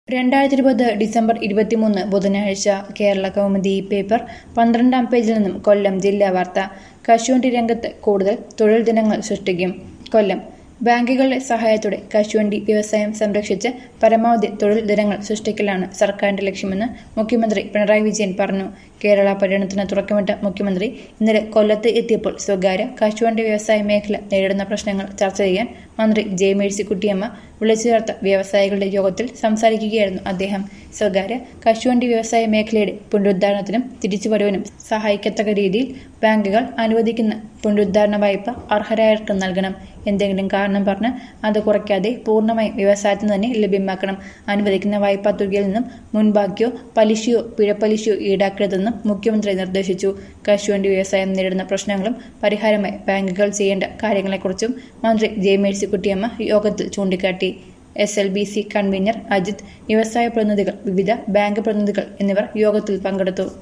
രണ്ടായിരത്തി ഇരുപത് ഡിസംബർ ഇരുപത്തിമൂന്ന് ബുധനാഴ്ച കേരള കൗമുദി പേപ്പർ പന്ത്രണ്ടാം പേജിൽ നിന്നും കൊല്ലം ജില്ലാ വാർത്ത കശുവണ്ടി രംഗത്ത് കൂടുതൽ തൊഴിൽ ദിനങ്ങൾ സൃഷ്ടിക്കും കൊല്ലം ബാങ്കുകളുടെ സഹായത്തോടെ കശുവണ്ടി വ്യവസായം സംരക്ഷിച്ച് പരമാവധി തൊഴിൽ ദിനങ്ങൾ സൃഷ്ടിക്കലാണ് സർക്കാരിന്റെ ലക്ഷ്യമെന്ന് മുഖ്യമന്ത്രി പിണറായി വിജയൻ പറഞ്ഞു കേരള പര്യടനത്തിന് തുറക്കമിട്ട മുഖ്യമന്ത്രി ഇന്നലെ കൊല്ലത്ത് എത്തിയപ്പോൾ സ്വകാര്യ കശുവണ്ടി വ്യവസായ മേഖല നേരിടുന്ന പ്രശ്നങ്ങൾ ചർച്ച ചെയ്യാൻ മന്ത്രി ജെ മേഴ്സിക്കുട്ടിയമ്മ വിളിച്ചു ചേർത്ത വ്യവസായികളുടെ യോഗത്തിൽ സംസാരിക്കുകയായിരുന്നു അദ്ദേഹം സ്വകാര്യ കശുവണ്ടി വ്യവസായ മേഖലയുടെ പുനരുദ്ധാരണത്തിനും തിരിച്ചുവരവിനും സഹായിക്കത്തക്ക രീതിയിൽ ബാങ്കുകൾ അനുവദിക്കുന്ന പുനരുദ്ധാരണ വായ്പ അർഹരായവർക്ക് നൽകണം എന്തെങ്കിലും കാരണം പറഞ്ഞ് അത് കുറയ്ക്കാതെ പൂർണ്ണമായും വ്യവസായത്തിന് തന്നെ ലഭ്യമാക്കണം അനുവദിക്കുന്ന വായ്പാ തുകയിൽ നിന്നും മുൻബാക്കിയോ പലിശയോ പിഴപ്പലിശയോ ഈടാക്കരുതെന്നും മുഖ്യമന്ത്രി നിർദ്ദേശിച്ചു കശുവണ്ടി വ്യവസായം നേരിടുന്ന പ്രശ്നങ്ങളും പരിഹാരമായി ബാങ്കുകൾ ചെയ്യേണ്ട കാര്യങ്ങളെക്കുറിച്ചും മന്ത്രി ജെ മേഴ്സിക്കുട്ടിയമ്മ യോഗത്തിൽ ചൂണ്ടിക്കാട്ടി S L B C convener Ajith വ്യവസായ പ്രതിനിധികൾ വിവിധ ബാങ്ക് പ്രതിനിധികൾ എന്നിവർ യോഗത്തിൽ പങ്കെടുത്തു